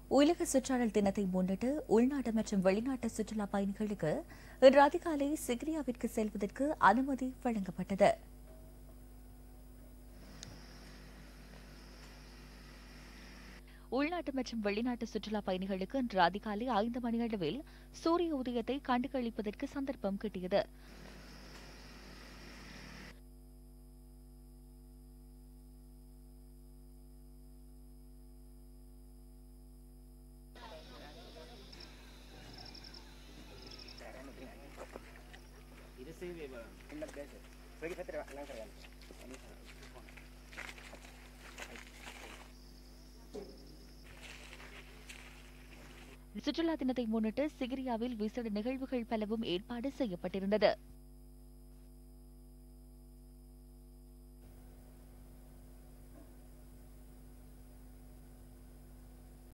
உலக சுற்றாடல் தினத்தை முன்னிட்டு உள்நாட்டு மற்றும் வெளிநாட்டு சுற்றுலா பயணிகளுக்கு இன்று அதிகாலை சிகிரியாவிற்கு செல்வதற்கு அனுமதி வழங்கப்பட்டது உள்நாட்டு மற்றும் வெளிநாட்டு சுற்றுலா பயணிகளுக்கு இன்று அதிகாலை ஐந்து மணியளவில் சூரிய உதயத்தை கண்டுகளிப்பதற்கு சந்தர்ப்பம் கிட்டியது சுற்றுலா தினத்தை முன்னிட்டு சிகிரியாவில் விசேட நிகழ்வுகள் பலவும் ஏற்பாடு செய்யப்பட்டிருந்தது